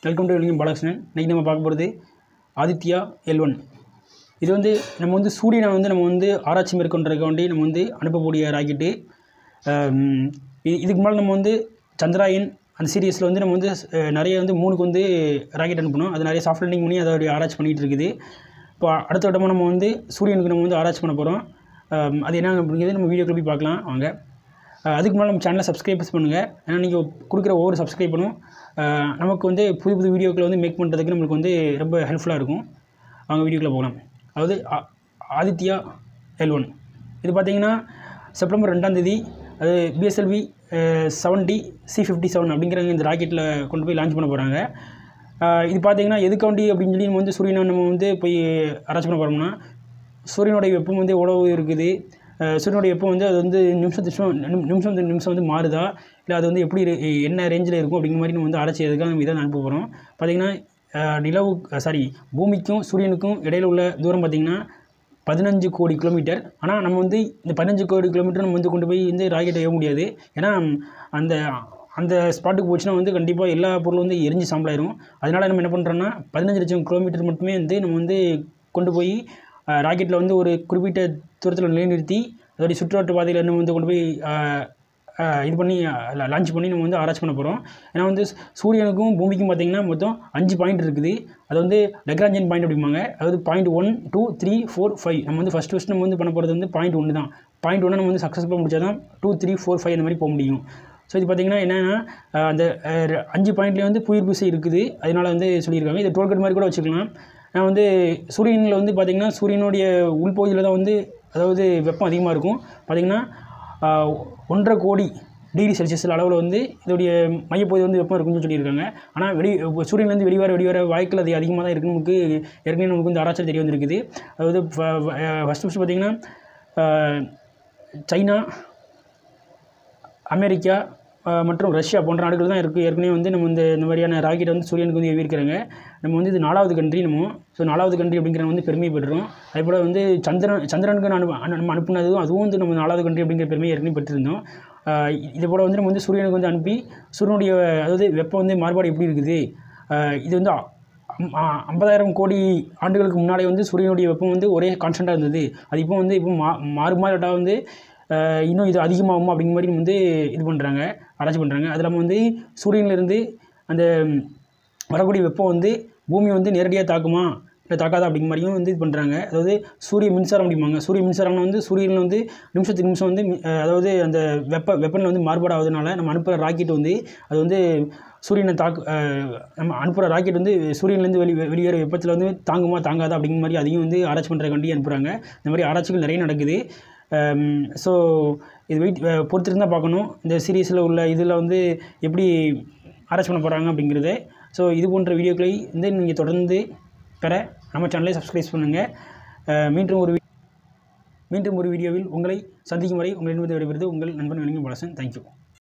welcome to welcome Balakrishnan இன்றைக்கி நம்ம பார்க்க போகிறது ஆதித்யா எல் ஒன் இது வந்து நம்ம வந்து சூரியனை வந்து நம்ம வந்து ஆராய்ச்சி மேற்கொண்டிருக்க வேண்டி நம்ம வந்து அனுப்பக்கூடிய ராக்கெட்டு இது இதுக்கு மேலே நம்ம வந்து சந்திராயன் அந்த சீரியஸில் வந்து நம்ம வந்து அஹ், நிறைய வந்து மூணுக்கு வந்து ராக்கெட் அனுப்பணும் அது நிறைய சாஃப்ட் லேண்டிங் பண்ணி அதோடைய ஆராய்ச்சி பண்ணிகிட்டு இருக்குது இப்போ அடுத்த வட்டமாக நம்ம வந்து சூரியனுக்கு நம்ம வந்து ஆராய்ச்சி பண்ண போகிறோம் அது என்ன அப்படிங்கிறது நம்ம வீடியோக்குள்ள போய் பார்க்கலாம் வாங்க அஹ் அதுக்கு மேலே நம்ம சேனலை சப்ஸ்கிரைப் பண்ணுங்கள் ஏன்னா நீங்கள் கொடுக்குற ஒவ்வொரு சப்ஸ்கிரைபனும் அஹ் நமக்கு வந்து புது புது வீடியோக்களை வந்து மேக் பண்ணுறதுக்கு நம்மளுக்கு வந்து ரொம்ப ஹெல்ப்ஃபுல்லாக இருக்கும் அவங்க வீடியோக்குள்ளே போகலாம் அதாவது ஆ- ஆதித்யா எல் ஒன் இது பார்த்தீங்கன்னா செப்டம்பர் ரெண்டாம் தேதி அது PSLV seven D C fifty seven அப்படிங்கிற இந்த ராக்கெட்டில் கொண்டு போய் லான்ச் பண்ண போகிறாங்க இது பார்த்தீங்கன்னா எதுக்காண்டி அப்படின்னு சொல்லி நம்ம வந்து சூரியனை நம்ம வந்து போய் ஆராய்ச்சி பண்ண போகிறோம்னா சூரியனுடைய வெப்பம் வந்து எவ்வளோ இருக்குது அஹ் சூரியனுடைய வெப்பம் வந்து அது வந்து நிமிஷம் நிமிஷம் நிமி- நிமிஷம் வந்து நிமிஷம் வந்து மாறுதா இல்லை அது வந்து எப்படி இரு- என்ன ரேஞ்சில் இருக்கும் அப்படிங்கிற மாதிரி நம்ம வந்து ஆராய்ச்சி எதுக்காக நம்ம இதை அனுப்ப போகிறோம் பார்த்திங்கன்னா அஹ் நிலவு சாரி பூமிக்கும் சூரியனுக்கும் இடையில உள்ள தூரம் பார்த்திங்கன்னா பதினஞ்சு கோடி கிலோமீட்டர் ஆனால் நம்ம வந்து இந்த பதினஞ்சு கோடி கிலோமீட்டர் நம்ம வந்து கொண்டு போய் வந்து ராக்கெட் ஏற முடியாது ஏன்னா அந்த அந்த ஸ்பாட்டுக்கு போச்சுன்னா வந்து கண்டிப்பாக எல்லா பொருளும் வந்து எரிஞ்சு சாம்பலாயிரும் அதனால் நம்ம என்ன பண்ணுறோன்னா பதினஞ்சு லட்சம் கிலோமீட்டர் மட்டுமே வந்து நம்ம வந்து கொண்டு போய் ராக்கெட்டில் வந்து ஒரு குறிப்பிட்ட தூரத்தில் நிலைநிறுத்தி அதோடைய சுற்றுவட்ட பாதையில் நம்ம வந்து கொண்டு போய் அஹ், அஹ், இது பண்ணி லான்ச் பண்ணி நம்ம வந்து ஆராய்ச்சி பண்ண போகிறோம் ஏன்னா வந்து சூரியனுக்கும் பூமிக்கும் பார்த்திங்கன்னா மொத்தம் அஞ்சு பாயிண்ட் இருக்குது அது வந்து லெக்ராஞ்சியன் பாயிண்ட் அப்படிம்பாங்க அதாவது point one two three four five நம்ம வந்து ஃபஸ்ட் ஃபஸ்ட் நம்ம வந்து பண்ண போகிறது வந்து பாயிண்ட் ஒன்று தான் பாயிண்ட் ஒன்று நம்ம வந்து சக்ஸஸ்ஃபுல்லாக முடிச்சா தான் டூ த்ரீ ஃபோர் ஃபைவ் அந்த மாதிரி போக முடியும் ஸோ இது பார்த்திங்கன்னா என்னென்னா அஹ், அந்த அஹ், ரெ- அஞ்சு பாயிண்ட்லேயே வந்து புயிர் பூசை இருக்குது அதனால் வந்து சொல்லியிருக்காங்க இது டோல்கட் மாதிரி கூட வச்சுக்கலாம் நான் வந்து சூரியனில் வந்து பார்த்திங்கன்னா சூரியனுடைய உள்பகுதியில் தான் வந்து அதாவது வெப்பம் அதிகமாக இருக்கும் பார்த்திங்கன்னா ஆஹ், ஒன்றரை கோடி டிகிரி செல்சியஸ் அளவில் வந்து இதோடைய மையப்பகுதி வந்து வெப்பம் இருக்குன்னு சொல்லியிருக்காங்க ஆனால் வெளி சூரியன்லேருந்து வெளிவர வெளிவர வாய்க்கள் அது அதிகமாக தான் இருக்குது நமக்கு ஏற்கனவே நமக்கு வந்து ஆராய்ச்சி தெரிய வந்திருக்குது அதாவது ஃபஸ்ட் ஃபஸ்ட் பார்த்திங்கன்னா ஆஹ், சைனா அமெரிக்கா அஹ், மற்றும் ரஷ்யா போன்ற நாடுகள் தான் இருக்குது ஏற்கனவே வந்து நம்ம இந்த இந்த மாதிரியான ராக்கெட் வந்து சூரியனுக்கு வந்து ஏவிருக்கிறாங்க நம்ம வந்து இது நாலாவது கண்ட்ரி நம்ம ஸோ நாலாவது கண்ட்ரி அப்படிங்கிற வந்து பெருமை பெறுறோம் அதே போல் வந்து சந்திரன் சந்திரனுக்கு அனு அனு- நம்ம அனுப்புனதும் அதுவும் வந்து நம்ம நாலாவது கண்ட்ரி அப்படிங்கிற பெருமையை ஏற்கனவே பெற்றிருந்தோம் அஹ், இதே போல் வந்து நம்ம வந்து சூரியனுக்கு வந்து அனுப்பி சூரியனுடைய அதாவது வெப்பம் வந்து மாறுபாடு எப்படி இருக்குது அஹ், இது வந்து அம்- ஆ- ஐம்பதாயிரம் கோடி ஆண்டுகளுக்கு முன்னாடி வந்து சூரியனுடைய வெப்பம் வந்து ஒரே கான்ஸ்டண்ட்டாக இருந்தது அது இப்போ வந்து இப்போ மா மாறு மாறிட்டா வந்து அஹ், இன்னும் இது அதிகமாகுமா அப்படிங்கிற மாதிரி வந்து இது பண்ணுறாங்க ஆராய்ச்சி பண்ணுறாங்க அது இல்லாமல் வந்து சூரியன்லேருந்து அந்த ம், வரக்கூடிய வெப்பம் வந்து பூமி வந்து நேரடியாக தாக்குமா இல்லை தாக்காதா அப்படிங்கிற மாதிரியும் வந்து இது பண்ணுறாங்க அதாவது சூரிய மின்சாரம் அப்படிம்பாங்க சூரிய மின்சாரம்னு வந்து சூரியனில் வந்து நிமிஷத்துக்கு நிமிஷம் வந்து மி- அஹ், அதாவது அந்த வெப்ப வெப்பநிலை வந்து மாறுபாடு ஆகுதுனால நம்ம அனுப்புகிற ராக்கெட் வந்து அது வந்து சூரியனை தாக்கு அஹ், நம்ம அனுப்புகிற ராக்கெட் வந்து சூரியன்லேருந்து வெளி வெளியேற வெப்பத்தில் வந்து தாங்குமா தாங்காதா அப்படிங்கிற மாதிரி அதையும் வந்து ஆராய்ச்சி பண்ணுறக்காண்டி அனுப்புகிறாங்க இந்த மாதிரி ஆராய்ச்சிகள் நிறைய நடக்குது ஸோ இது வெயிட் பொறுத்திருந்தால் பார்க்கணும் இந்த சீரீஸில் உள்ள இதில் வந்து எப்படி ஆராய்ச்சி பண்ண போகிறாங்க அப்படிங்கிறத ஸோ இது போன்ற வீடியோக்களை வந்து நீங்கள் தொடர்ந்து பெற நம்ம சேனலை சப்ஸ்கிரைப் பண்ணுங்கள் மீண்டும் ஒரு வி- மீண்டும் ஒரு வீடியோவில் உங்களை சந்திக்கும் வரை உங்களிடமிருந்து விடைபெறுவது உங்கள் நண்பன் வெளியும் பாலசன் தேங்க்யூ